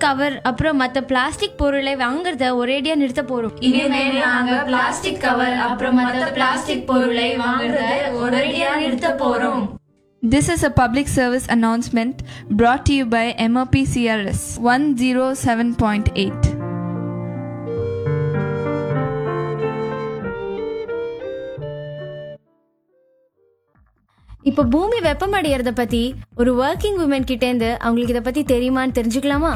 Cover அப்புறம் மத்த plastic பொருளை வாங்குறத ஒரேடியா நிறுத்த போறோம் இனிமேல் நாங்க பிளாஸ்டிக் கவர் அப்புறம் மத்த பிளாஸ்டிக் பொருளை வாங்குறத ஒரேடியா நிறுத்த போறோம் This is a public service announcement brought to you by MOP CRS 107.8. இப்போ பூமி வெப்பமடையறத பத்தி ஒரு ஒர்க்கிங் உமன் கிட்ட இருந்து அவங்களுக்கு இத பத்தி தெரியுமான்னு தெரிஞ்சுக்கலாமா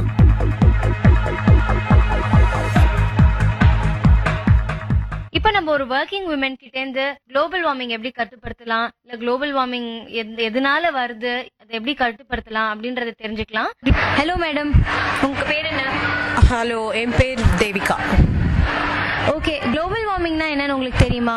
இப்போ நம்ம ஒரு ஒர்க்கிங் உமன் கிட்ட இருந்து குளோபல் வார்மிங் எப்படி கட்டுப்படுத்தலாம் இல்ல குளோபல் வார்மிங் எதனால வருது அதை எப்படி கட்டுப்படுத்தலாம் அப்படின்றத தெரிஞ்சுக்கலாம் ஹலோ மேடம் உங்க பேர் என்ன ஹலோ என் பேர் தேவிகா ஓகே குளோபல் வார்மிங்னா என்னன்னு உங்களுக்கு தெரியுமா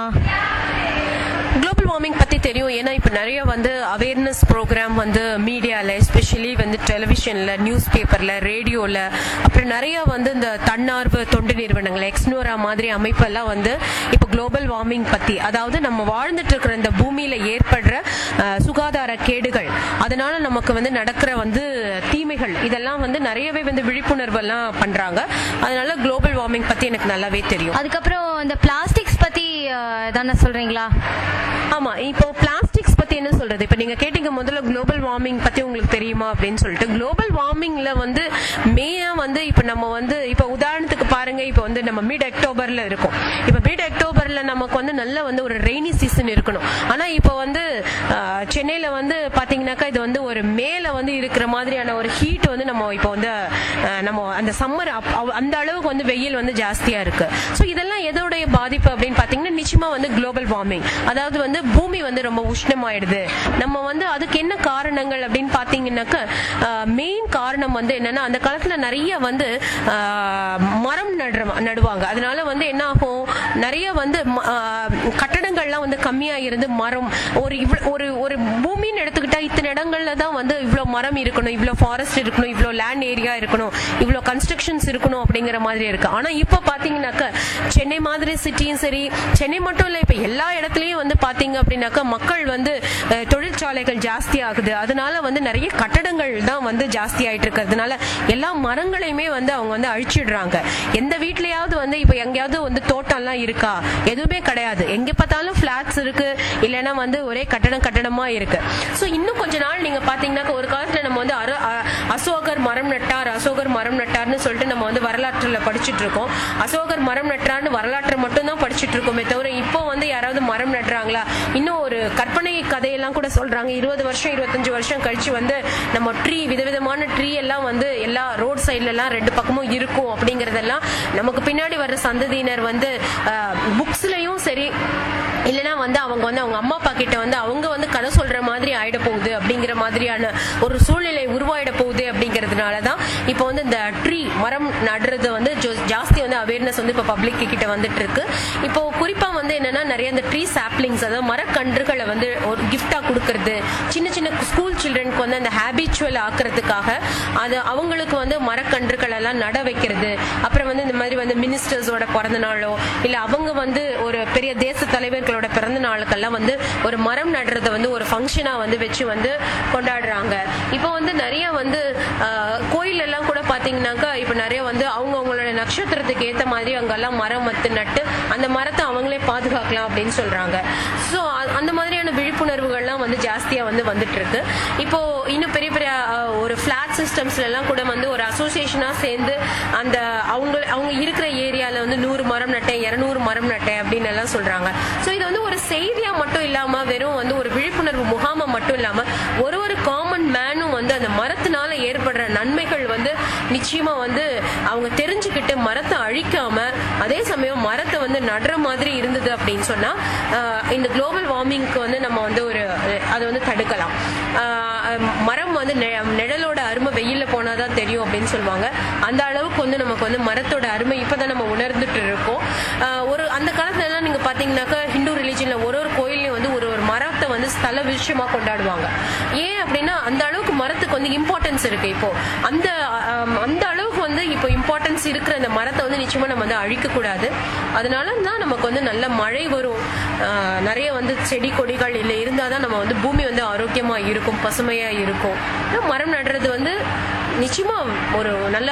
குளோபல் வார்மிங் பத்தி தெரியும் ஏன்னா இப்ப நிறைய வந்து அவேர்னஸ் ப்ரோக்ராம் வந்து மீடியால எஸ்பெஷலி வந்து டெலிவிஷன்ல நியூஸ் பேப்பர்ல ரேடியோல அப்புறம் நிறைய வந்து இந்த தன்னார்வ தொண்டு நிறுவனங்கள் எக்ஸ்னோரா மாதிரி அமைப்பெல்லாம் வந்து இப்ப குளோபல் வார்மிங் பத்தி அதாவது நம்ம வாழ்ந்துட்டு இருக்கிற இந்த பூமியில ஏற்படுற அஹ், சுகாதார கேடுகள் அதனால நமக்கு வந்து நடக்கிற வந்து தீமைகள் இதெல்லாம் வந்து நிறையவே வந்து விழிப்புணர்வு எல்லாம் பண்றாங்க அதனால குளோபல் வார்மிங் பத்தி எனக்கு நல்லாவே தெரியும் அதுக்கப்புறம் இந்த பிளாஸ்டிக்ஸ் பத்தி அஹ், தானே சொல்றீங்களா ஆமா இப்போ பிளாஸ்டிக்ஸ் பத்தி என்ன சொல்றது இப்ப நீங்க கேட்டீங்க முதல்ல குளோபல் வார்மிங் பத்தி உங்களுக்கு தெரியுமா அப்படின்னு சொல்லிட்டு குளோபல் வார்மிங்ல வந்து மெயினா வந்து இப்ப நம்ம வந்து இப்ப உதாரணத்துக்கு பாருங்க இப்ப வந்து நம்ம மிட் அக்டோபர்ல இருக்கோம் இப்ப மிட் அக்டோபர்ல நமக்கு வந்து நல்ல வந்து ஒரு ரெய்னி சீசன் இருக்கணும் ஆனா இப்போ வந்து ஆஹ், சென்னையில வந்து பாத்தீங்கன்னாக்கா இது வந்து ஒரு மேல வந்து இருக்கிற மாதிரியான ஒரு ஹீட் வந்து நம்ம இப்போ வந்து ஆஹ், நம்ம அந்த சம்மர் அந்த அளவுக்கு வந்து வெயில் வந்து ஜாஸ்தியா இருக்கு ஸோ இதெல்லாம் எதோடைய பாதிப்பு அப்படின்னு பாத்தீங்கன்னா நிச்சயமா வந்து குளோபல் வார்மிங் அதாவது வந்து பூமி வந்து ரொம்ப உஷ்ணமாயிடுது நம்ம வந்து அதுக்கு என்ன காரணங்கள் அப்படின்னு பாத்தீங்கன்னாக்க மெயின் காரணம் வந்து என்னன்னா அந்த காலத்துல நிறைய வந்து ஆஹ், மரம் நடுற நடுவாங்க அதனால வந்து என்ன ஆகும் நிறைய வந்து ம- ஆஹ், கட்டடங்கள்லாம் வந்து கம்மியா இருந்து மரம் ஒரு இவ்வளவு ஒரு ஒரு பூமின்னு எடுத்துக்கிட்டா இத்தனை இடங்கள்ல தான் வந்து இவ்வளவு மரம் இருக்கணும் இவ்வளவு ஃபாரஸ்ட் இருக்கணும் இவ்வளவு லேண்ட் ஏரியா இருக்கணும் இவ்வளவு கன்ஸ்ட்ரக்ஷன்ஸ் இருக்கணும் அப்படிங்கிற மாதிரி இருக்கு ஆனா இப்ப பாத்தீங்கன்னாக்க சென்னை மாதிரி சிட்டியும் சரி சென்னை மட்டும் இல்ல இப்ப எல்லா இடத்துலயும் வந்து பாத்தீங்க அப்படின்னாக்கா மக்கள் வந்து அஹ், தொழிற்சாலைகள் ஜாஸ்தி ஆகுது அதனால வந்து நிறைய கட்டடங்கள் தான் வந்து ஜாஸ்தி ஆயிட்டு இருக்கிறதுனால எல்லா மரங்களையுமே வந்து அவங்க வந்து அழிச்சிடுறாங்க எந்த வீட்லயாவது வந்து இப்ப எங்கேயாவது வந்து தோட்டம்லாம் இருக்கா எதுவுமே கிடையாது எங்க பார்த்தாலும் பிளாட்ஸ் இருக்கு இல்லைன்னா வந்து ஒரே கட்டடம் கட்டடமா இருக்கு சோ இன்னும் கொஞ்ச நாள் நீங்க பாத்தீங்கன்னாக்கா ஒரு காலத்துல நம்ம வந்து அர- அ- அசோகர் மரம் நட்டார் அசோகர் மரம் நட்டார்னு சொல்லிட்டு நம்ம வந்து வரலாற்றுல படிச்சுட்டு இருக்கோம் அசோகர் மரம் நட்டார்னு வரலாற்றை மட்டும் தான் படிச்சுட்டு இருக்கோமே தவிர இப்போ வந்து யாராவது மரம் நடுறாங்களா இன்னும் ஒரு கற்பனை கதையெல்லாம் கூட சொல்றாங்க இருபது வருஷம் இருபத்தஞ்சு வருஷம் கழிச்சு வந்து நம்ம ட்ரீ விதவிதமான ட்ரீ எல்லாம் வந்து எல்லா ரோட் சைட்ல எல்லாம் ரெண்டு பக்கமும் இருக்கும் அப்படிங்கறதெல்லாம் நமக்கு பின்னாடி வர்ற சந்ததியினர் வந்து புக்ஸ்லயும் சரி இல்லைன்னா வந்து அவங்க வந்து அவங்க அம்மா அப்பா கிட்ட வந்து அவங்க வந்து கதை சொல்ற மாதிரி ஆயிட போகுது அப்படிங்கிற மாதிரியான ஒரு சூழ்நிலை உருவாயிட போகுது அப்படிங்கறதுனால தான் இப்போ வந்து இந்த ட்ரீ மரம் நடுறது வந்து ஜோ- ஜாஸ்தி வந்து அவேர்னஸ் வந்து இப்போ பப்ளிக் கிட்ட வந்துட்டு இருக்கு இப்போ குறிப்பா வந்து என்னன்னா நிறைய இந்த ட்ரீ சாப்லிங்ஸ் அதாவது மரக்கன்றுகளை வந்து ஒரு கிஃப்டா கொடுக்கறது சின்ன சின்ன ஸ்கூல் சில்ட்ரனுக்கு வந்து அந்த ஹேபிச்சுவல் ஆக்குறதுக்காக அது அவங்களுக்கு வந்து மரக்கன்றுகள் எல்லாம் நட வைக்கிறது அப்புறம் வந்து இந்த மாதிரி வந்து மினிஸ்டர்ஸோட பிறந்த நாளோ இல்ல அவங்க வந்து ஒரு பெரிய தேச தலைவர்களோட பிறந்த நாளுக்கெல்லாம் வந்து ஒரு மரம் நடுறத வந்து ஒரு ஃபங்க்ஷனா வந்து வச்சு வந்து கொண்டாடுறாங்க இப்போ வந்து நிறைய வந்து ஆஹ், கோயில் எல்லாம் கூட பாத்தீங்கன்னாக்கா இப்போ நிறைய வந்து அவங்க அவங்களோட நட்சத்திரத்துக்கு ஏத்த மாதிரி அங்கெல்லாம் மரம் மத்து நட்டு அந்த மரத்தை அவங்களே பாதுகாக்கலாம் அப்படின்னு சொல்றாங்க ஸோ அந்த மாதிரியான விழிப்புணர்வுகள்லாம் வந்து ஜாஸ்தியா வந்து வந்துட்டு இருக்கு இப்போ இன்னும் பெரிய பெரிய ஆஹ், ஒரு ஃபிளாட் சிஸ்டம்ஸ்ல எல்லாம் கூட வந்து ஒரு அசோசியேஷனா சேர்ந்து அந்த அவங்க அவங்க இருக்கிற ஏரியால வந்து நூறு மரம் நட்டேன் இருநூறு மரம் நட்டேன் அப்படின்னு எல்லாம் சொல்றாங்க ஸோ இது வந்து ஒரு செய்தியா மட்டும் இல்லாம வெறும் வந்து ஒரு விழிப்புணர்வு முகாமா மட்டும் இல்லாம ஒரு ஒரு காமன் மேனும் வந்து அந்த மரத்தினால ஏற்படுற நன்மைகள் வந்து நிச்சயமா வந்து அவங்க தெரிஞ்சுக்கிட்டு மரத்தை அழிக்காம அதே சமயம் மரத்தை வந்து நடுற மாதிரி இருந்தது அப்படின்னு சொன்னா ஆஹ், இந்த குளோபல் வார்மிங்க்கு வந்து நம்ம வந்து ஒரு அதை வந்து தடுக்கலாம் ஆஹ், மரம் வந்து நெ- நிழலோட அருமை வெயில்ல போனாதான் தெரியும் அப்படின்னு சொல்லுவாங்க அந்த அளவுக்கு வந்து நமக்கு வந்து மரத்தோட அருமை இப்பதான் நம்ம உணர்ந்துட்டு இருக்கோம் ஆஹ், ஒரு அந்த காலத்துல எல்லாம் நீங்க பாத்தீங்கன்னாக்கா ஹிந்து ரிலிஜன்ல ஒரு ஒரு கோயிலையும் வந்து ஒரு ஒரு மரத்தை வந்து ஸ்தல விஷயமா கொண்டாடுவாங்க ஏன் அப்படின்னா அந்த அளவுக்கு மரத்துக்கு வந்து இம்பார்ட்டன்ஸ் இருக்கு இப்போ அந்த ஆம், அந்த அளவுக்கு வந்து இப்போ இம்பார்ட்டன்ஸ் இருக்கிற அந்த மரத்தை வந்து நிச்சயமா நம்ம வந்து அழிக்க கூடாது அதனால தான் நமக்கு வந்து நல்ல மழை வரும் ஆஹ், நிறைய வந்து செடி கொடிகள் இல்லை இருந்தாதான் நம்ம வந்து பூமி வந்து ஆரோக்கியமா இருக்கும் பசுமையா இருக்கும் மரம் நடுறது வந்து நிச்சயமா ஒரு நல்ல